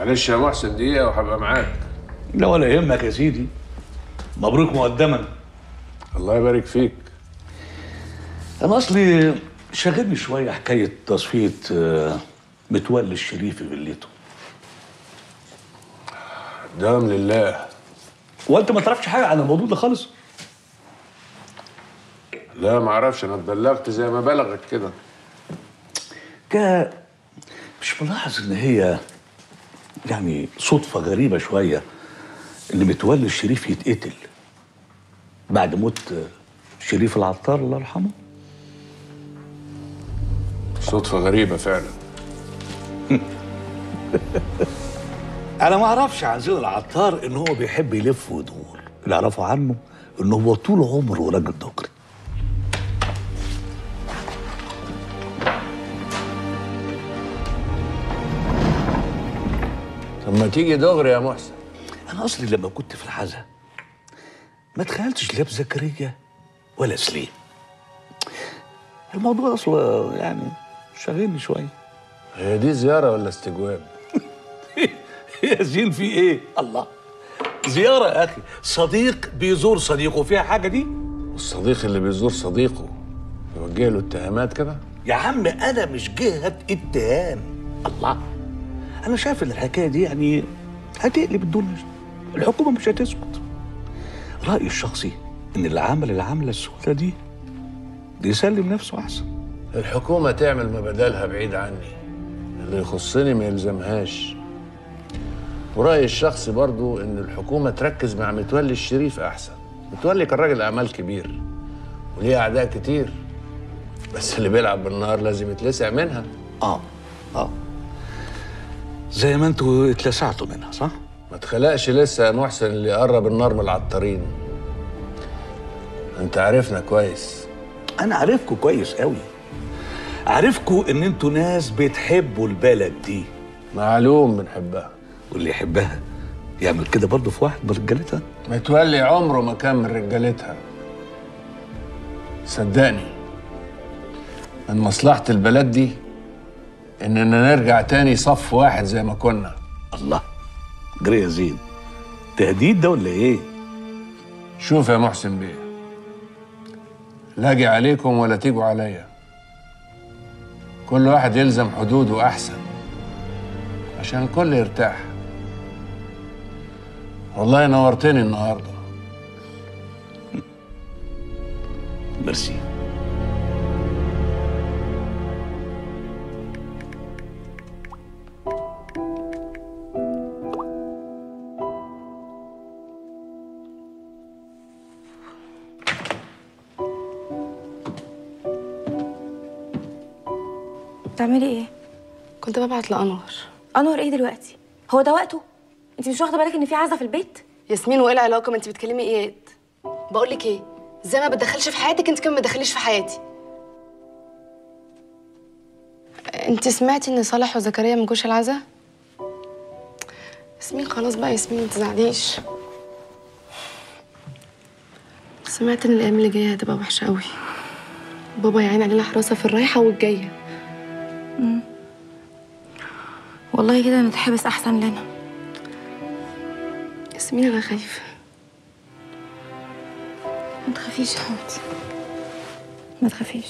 معلش يا محسن دقيقه وهبقى معاك لا ولا يهمك يا سيدي مبروك مقدما الله يبارك فيك انا اصلي شاغلني شويه حكايه تصفيه آه، متولي الشريف في فيلته دام لله وانت ما تعرفش حاجه عن الموضوع ده خالص لا ما اعرفش انا اتبلغت زي ما بلغك كده كا مش ملاحظ ان هي يعني صدفه غريبه شويه ان متولي الشريف يتقتل بعد موت آه، شريف العطار الله يرحمه صدفه غريبه فعلا انا ما اعرفش عن زين العطار ان هو بيحب يلف ويدور اللي اعرفه عنه ان هو طول عمره راجل دغري طب ما تيجي دغري يا محسن انا اصلي لما كنت في الحزة ما تخيلتش لا بزكريا ولا سليم الموضوع اصلا يعني شاغلني شويه هي دي زياره ولا استجواب يا زين في ايه الله زياره يا اخي صديق بيزور صديقه فيها حاجه دي والصديق اللي بيزور صديقه يوجه له اتهامات كده يا عم انا مش جهه اتهام الله انا شايف ان الحكايه دي يعني هتقلب الدنيا الحكومه مش هتسكت رايي الشخصي ان اللي عمل العمله السوداء دي يسلم نفسه احسن الحكومه تعمل ما بدالها بعيد عني اللي يخصني ما يلزمهاش ورأيي الشخصي برضو إن الحكومة تركز مع متولي الشريف أحسن متولي كان راجل أعمال كبير وليه أعداء كتير بس اللي بيلعب بالنهار لازم يتلسع منها اه اه زي ما انتوا اتلسعتوا منها صح؟ ما تخلقش لسه يا محسن اللي قرب النار من العطارين انت عارفنا كويس انا عارفكوا كويس قوي عارفكوا ان انتوا ناس بتحبوا البلد دي معلوم بنحبها واللي يحبها يعمل كده برضه في واحد من رجالتها متولي عمره ما كان من رجالتها صدقني من مصلحة البلد دي إننا نرجع تاني صف واحد زي ما كنا الله جري يا زين تهديد ده ولا ايه؟ شوف يا محسن بيه لا اجي عليكم ولا تيجوا عليا كل واحد يلزم حدوده أحسن عشان الكل يرتاح والله نورتني النهارده ميرسي بتعملي ايه؟ كنت ببعت لأنور انور ايه دلوقتي؟ هو ده وقته؟ انت مش واخده بالك ان في عزا في البيت؟ ياسمين وايه العلاقة ما انت بتكلمي اياد بقول لك ايه زي ما بتدخلش في حياتك انت كمان ما تدخليش في حياتي انت سمعتي ان صالح وزكريا ما جوش العزا ياسمين خلاص بقى ياسمين ما تزعليش سمعت ان الايام اللي جايه هتبقى وحشه قوي بابا يعين علينا حراسه في الرايحه والجايه والله كده نتحبس احسن لنا ياسمين انا خايفه ما تخافيش يا حبيبتي ما تخافيش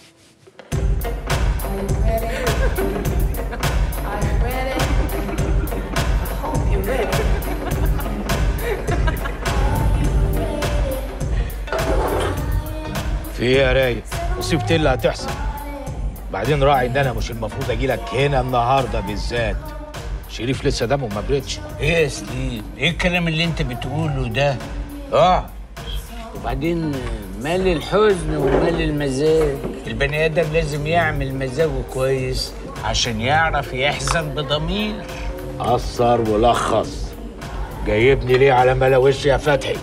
في ايه يا رايق؟ مصيبتي اللي هتحصل بعدين راعي ان انا مش المفروض اجي لك هنا النهارده بالذات شريف لسه دمه ما بردش ايه يا سليم ايه الكلام اللي انت بتقوله ده اه وبعدين مال الحزن ومال المزاج البني ادم لازم يعمل مزاجه كويس عشان يعرف يحزن بضمير قصر ولخص جايبني ليه على ملا وشي يا فتحي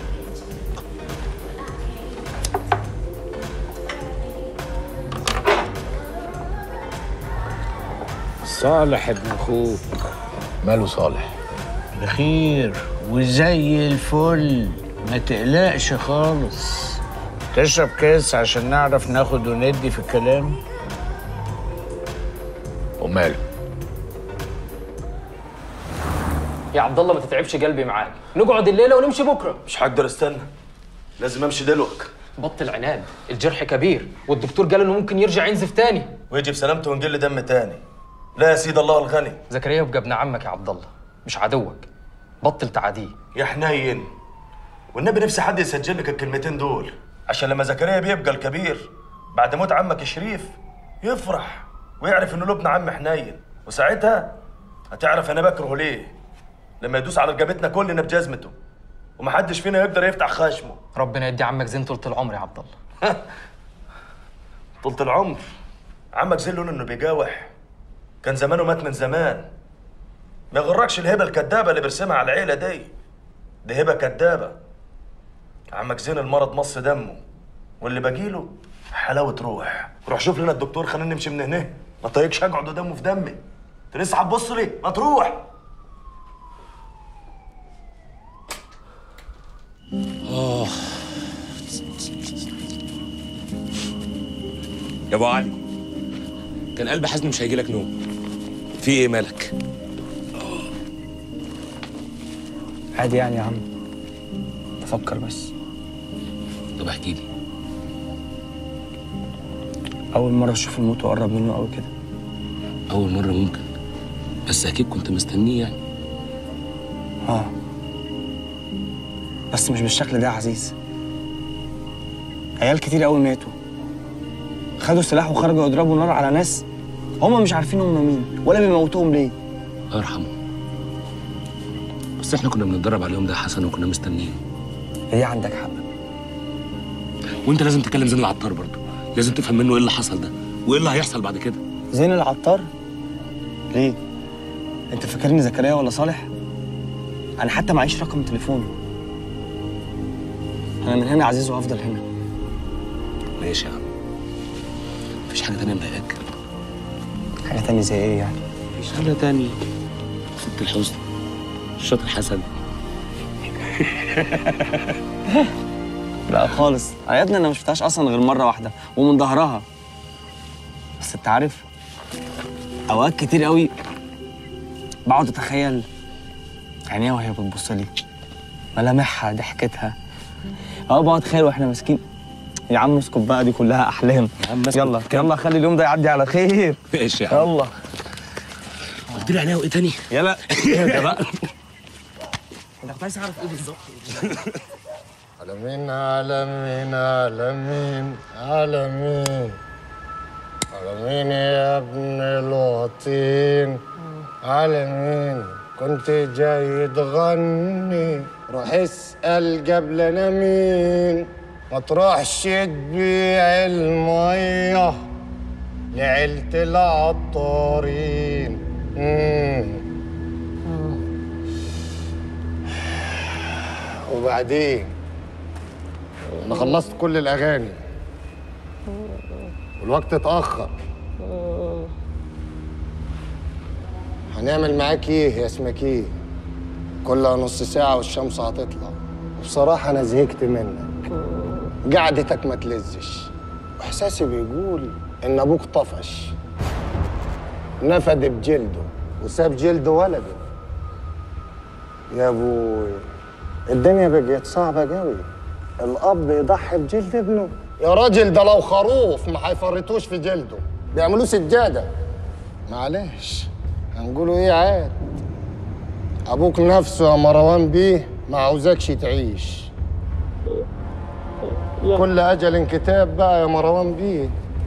صالح ابن اخوك ماله صالح بخير وزي الفل ما تقلقش خالص تشرب كاس عشان نعرف ناخد وندي في الكلام وماله يا عبد الله ما تتعبش قلبي معاك نقعد الليله ونمشي بكره مش هقدر استنى لازم امشي دلوقتي بطل عناد الجرح كبير والدكتور قال انه ممكن يرجع ينزف تاني ويجي بسلامته ونقل دم تاني لا يا سيد الله الغني زكريا يبقى ابن عمك يا عبد الله مش عدوك بطل تعاديه يا حنين والنبي نفسي حد يسجل لك الكلمتين دول عشان لما زكريا بيبقى الكبير بعد موت عمك شريف يفرح ويعرف انه له ابن عم حنين وساعتها هتعرف انا بكرهه ليه لما يدوس على رقبتنا كلنا بجزمته ومحدش فينا يقدر يفتح خشمه ربنا يدي عمك زين طولة العمر يا عبد الله طولة العمر عمك زين لون انه بيجاوح كان زمانه مات من زمان ما يغركش الهبه الكدابه اللي بيرسمها على العيله دي دي هبه كدابه عمك زين المرض مص دمه واللي باجيله حلاوه روح روح شوف لنا الدكتور خلينا نمشي من هنا ما طايقش اقعد دمه في دمي انت لسه هتبص لي ما تروح يا ابو علي كان قلب حزن مش هيجي لك نوم في ايه مالك عادي يعني يا عم بفكر بس طب احكي لي أول مرة أشوف الموت وأقرب منه أوي كده اول مره ممكن بس اكيد كنت مستنيه يعني آه بس مش بالشكل ده يا عزيز عيال كتير أوي ماتوا خدوا سلاح وخرجوا يضربوا نار على ناس هما مش عارفين هم مين ولا بيموتوهم ليه الله يرحمه بس احنا كنا بنتدرب على اليوم ده يا حسن وكنا مستنيين هي عندك حق وانت لازم تكلم زين العطار برضه لازم تفهم منه ايه اللي حصل ده وايه اللي هيحصل بعد كده زين العطار ليه انت فاكرني زكريا ولا صالح انا حتى معيش رقم تليفونه انا من هنا عزيز وهفضل هنا ماشي يا عم مفيش حاجه تانية مضايقاك حاجه تانية زي ايه يعني مفيش حاجه تانية ست الحسن الشاطر حسن لا خالص عيادنا انا ما شفتهاش اصلا غير مره واحده ومن ظهرها بس انت عارف اوقات كتير قوي بقعد اتخيل عينيها وهي بتبص لي ملامحها ضحكتها اه بقعد اتخيل واحنا ماسكين يا عم اسكت بقى دي كلها احلام يا عم اسكت. يلا يلا خلي اليوم ده يعدي على خير ماشي يا عم يلا قلت لي عليها وايه تاني يلا ايه بقى انت كنت عايز تعرف ايه بالظبط عالمين عالمين عالمين عالمين عالمين يا ابن الوطين عالمين كنت جاي تغني روح اسأل قبلنا مين ما تروحش تبيع المية لعيلة العطارين مم. وبعدين انا خلصت كل الاغاني والوقت اتاخر هنعمل معاك ايه يا اسمك ايه كلها نص ساعه والشمس هتطلع وبصراحه انا زهقت منك قعدتك ما تلزش واحساسي بيقول ان ابوك طفش نفد بجلده وساب جلد ولده يا ابوي الدنيا بقت صعبة قوي الأب يضحي بجلد ابنه يا راجل ده لو خروف ما هيفرطوش في جلده بيعملوه سجادة معلش هنقولوا ايه عاد أبوك نفسه يا مروان بيه ما عاوزكش تعيش كل أجل كتاب بقى يا مروان بيه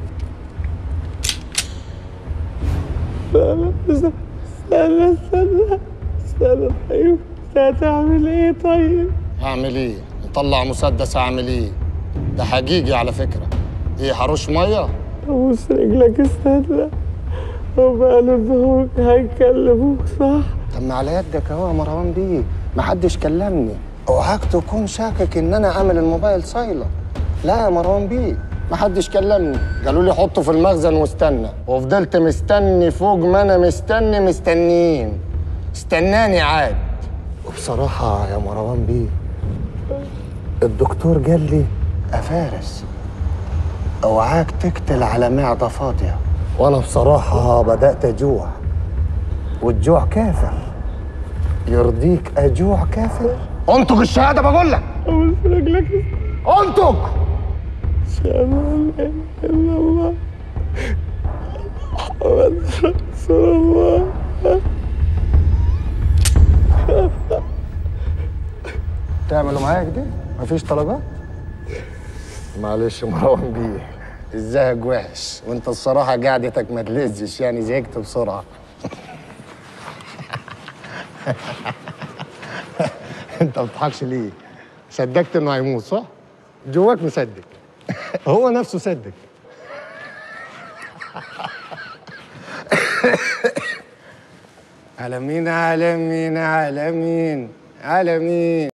استنى استنى استنى طيب هتعمل ايه طيب هعمل ايه نطلع مسدس اعمل ايه ده حقيقي على فكرة ايه حروش مية ابوس رجلك استنى هما قلبوك هيكلموك صح طب ما على يدك اهو يا مروان بيه محدش كلمني اوعاك تكون شاكك ان انا عامل الموبايل سايلة لا يا مروان بيه محدش كلمني قالوا لي حطه في المخزن واستنى وفضلت مستني فوق ما انا مستني مستنيين استناني عاد وبصراحة يا مروان بيه الدكتور قال لي يا فارس اوعاك تقتل على معدة فاضية وانا بصراحة بدأت اجوع والجوع كافر يرضيك اجوع كافر انطق الشهاده بقول لك رجلك انطق أشهد أن لا إله إلا الله محمد رسول الله تعملوا معايا كده مفيش طلبات معلش يا مروان بيه الزهق وحش وانت الصراحه قعدتك ما تلزش يعني زهقت بسرعه انت ما بتضحكش ليه صدقت انه هيموت صح جواك مصدق هو نفسه صدق على مين على مين على مين على مين